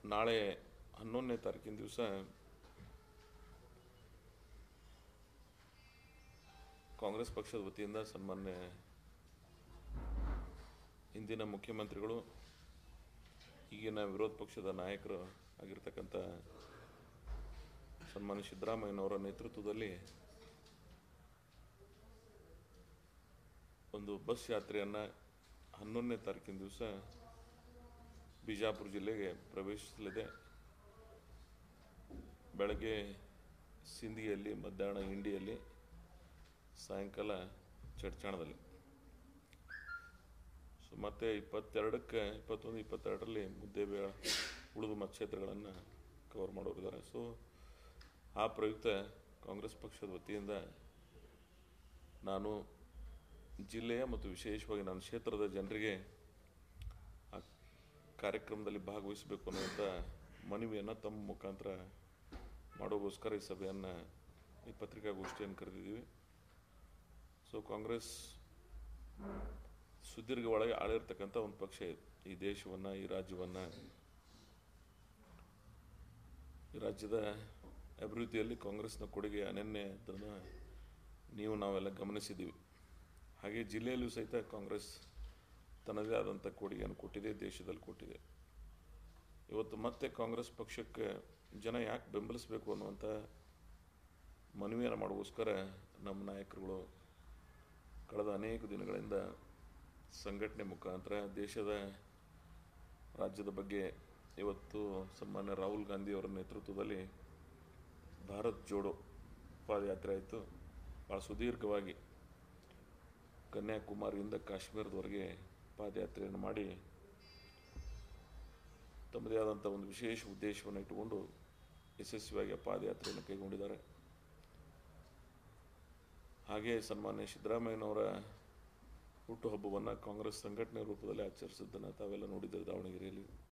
ನಾಳೆ ಹನ್ನೊಂದನೇ ತಾರೀಕಿನ ದಿವಸ ಕಾಂಗ್ರೆಸ್ ಪಕ್ಷದ ವತಿಯಿಂದ ಸನ್ಮಾನ್ಯ ಹಿಂದಿನ ಮುಖ್ಯಮಂತ್ರಿಗಳು ಈಗಿನ ವಿರೋಧ ಪಕ್ಷದ ನಾಯಕರು ಆಗಿರ್ತಕ್ಕಂಥ ಸನ್ಮಾನ್ಯ ಸಿದ್ದರಾಮಯ್ಯನವರ ನೇತೃತ್ವದಲ್ಲಿ ಒಂದು ಬಸ್ ಯಾತ್ರೆಯನ್ನು ಹನ್ನೊಂದನೇ ತಾರೀಕಿನ ದಿವಸ ಬಿಜಾಪುರ ಜಿಲ್ಲೆಗೆ ಪ್ರವೇಶಿಸಲಿದೆ ಬೆಳಗ್ಗೆ ಸಿಂಧಿಯಲ್ಲಿ ಮಧ್ಯಾಹ್ನ ಇಂಡಿಯಲ್ಲಿ ಸಾಯಂಕಾಲ ಚಡ್ಚಾಣದಲ್ಲಿ ಸೊ ಮತ್ತೆ ಇಪ್ಪತ್ತೆರಡಕ್ಕೆ ಇಪ್ಪತ್ತೊಂದು ಇಪ್ಪತ್ತೆರಡರಲ್ಲಿ ಮುದ್ದೇಬೇಳ ಉಳಿದ ಮತಕ್ಷೇತ್ರಗಳನ್ನು ಕವರ್ ಮಾಡೋರಿದ್ದಾರೆ ಸೊ ಆ ಪ್ರಯುಕ್ತ ಕಾಂಗ್ರೆಸ್ ಪಕ್ಷದ ವತಿಯಿಂದ ನಾನು ಜಿಲ್ಲೆಯ ಮತ್ತು ವಿಶೇಷವಾಗಿ ನನ್ನ ಕ್ಷೇತ್ರದ ಜನರಿಗೆ ಆ ಕಾರ್ಯಕ್ರಮದಲ್ಲಿ ಭಾಗವಹಿಸಬೇಕು ಅನ್ನುವಂಥ ಮನವಿಯನ್ನು ತಮ್ಮ ಮುಖಾಂತರ ಮಾಡೋಗೋಸ್ಕರ ಈ ಸಭೆಯನ್ನು ಈ ಪತ್ರಿಕಾಗೋಷ್ಠಿಯನ್ನು ಕರೆದಿದ್ದೀವಿ ಸೊ ಕಾಂಗ್ರೆಸ್ ಸುದೀರ್ಘ ಒಳಗೆ ಆಳಿರ್ತಕ್ಕಂಥ ಒಂದು ಪಕ್ಷ ಇದು ಈ ದೇಶವನ್ನು ಈ ರಾಜ್ಯವನ್ನು ಈ ರಾಜ್ಯದ ಅಭಿವೃದ್ಧಿಯಲ್ಲಿ ಕಾಂಗ್ರೆಸ್ನ ಕೊಡುಗೆ ಅನನ್ಯ ಅದನ್ನು ನೀವು ನಾವೆಲ್ಲ ಗಮನಿಸಿದ್ದೀವಿ ಹಾಗೆ ಜಿಲ್ಲೆಯಲ್ಲೂ ಸಹಿತ ಕಾಂಗ್ರೆಸ್ ತನ್ನದೇ ಆದಂಥ ಕೊಡುಗೆಯನ್ನು ಕೊಟ್ಟಿದೆ ದೇಶದಲ್ಲಿ ಕೊಟ್ಟಿದೆ ಇವತ್ತು ಮತ್ತೆ ಕಾಂಗ್ರೆಸ್ ಪಕ್ಷಕ್ಕೆ ಜನ ಯಾಕೆ ಬೆಂಬಲಿಸಬೇಕು ಅನ್ನುವಂಥ ಮನವಿಯನ್ನು ಮಾಡೋಗೋಸ್ಕರ ನಮ್ಮ ನಾಯಕರುಗಳು ಕಳೆದ ಅನೇಕ ದಿನಗಳಿಂದ ಸಂಘಟನೆ ಮುಖಾಂತರ ದೇಶದ ರಾಜ್ಯದ ಬಗ್ಗೆ ಇವತ್ತು ಸನ್ಮಾನ್ಯ ರಾಹುಲ್ ಗಾಂಧಿಯವರ ನೇತೃತ್ವದಲ್ಲಿ ಭಾರತ್ ಜೋಡೋ ಪಾದಯಾತ್ರೆ ಆಯಿತು ಭಾಳ ಸುದೀರ್ಘವಾಗಿ ಕನ್ಯಾಕುಮಾರಿಯಿಂದ ಕಾಶ್ಮೀರದವರೆಗೆ ಪಾದಯಾತ್ರೆಯನ್ನು ಮಾಡಿ ತಮ್ಮದೇ ಆದಂಥ ಒಂದು ವಿಶೇಷ ಉದ್ದೇಶವನ್ನು ಇಟ್ಟುಕೊಂಡು ಯಶಸ್ವಿಯಾಗಿ ಆ ಪಾದಯಾತ್ರೆಯನ್ನು ಕೈಗೊಂಡಿದ್ದಾರೆ ಹಾಗೆ ಸನ್ಮಾನ್ಯ ಸಿದ್ದರಾಮಯ್ಯನವರ ಹುಟ್ಟುಹಬ್ಬವನ್ನು ಕಾಂಗ್ರೆಸ್ ಸಂಘಟನೆ ರೂಪದಲ್ಲಿ ಆಚರಿಸಿದ್ದನ್ನು ತಾವೆಲ್ಲ ನೋಡಿದ್ದೀರಿ ದಾವಣಗೆರೆಯಲ್ಲಿ